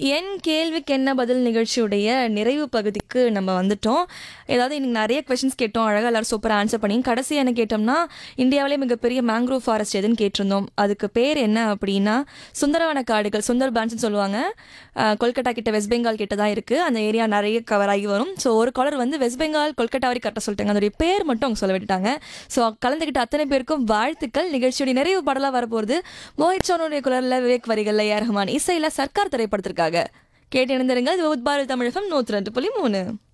என் கேள்விக்கு என்ன பதில் நிகழ்ச்சியுடைய நிறைவு பகுதிக்கு நம்ம வந்துட்டோம் ஏதாவது இன்னைக்கு நிறைய கொஷின்ஸ் கேட்டோம் அழகாக எல்லாரும் சூப்பராக ஆன்சர் பண்ணி கடைசி என்ன கேட்டோம்னா இந்தியாவிலே மிகப்பெரிய மேங்க்ரோவ் ஃபாரஸ்ட் எதுன்னு கேட்டிருந்தோம் அதுக்கு பேர் என்ன அப்படின்னா சுந்தரவன காடுகள் சுந்தர் பான்ஸ்னு சொல்லுவாங்க அஹ், கொல்கட்டா கிட்ட வெஸ்ட் பெங்கால் கிட்ட தான் இருக்குது அந்த ஏரியா நிறைய கவர் ஆகி வரும் ஸோ ஒரு காலர் வந்து வெஸ்ட் பெங்கால் கொல்கட்டா வரைக்கும் கரெக்டாக சொல்லிட்டாங்க அதோடைய பேர் மட்டும் அவங்க சொல்ல விட்டுட்டாங்க ஸோ கலந்துக்கிட்ட அத்தனை பேருக்கும் வாழ்த்துக்கள் நிகழ்ச்சியுடைய நிறைவு பாடலாக வரப்போகுது மோஹித் சோனுடைய குரலில் விவேக் வரிகளில் ஏ ரஹ்மான் இசையில் சர்க்கார் திரைப்படத்திற்காக கேட்டு இணைந்திருங்க இது உத்பாரல் தமிழகம் நூற்றி ரெண்டு புள்ளி மூணு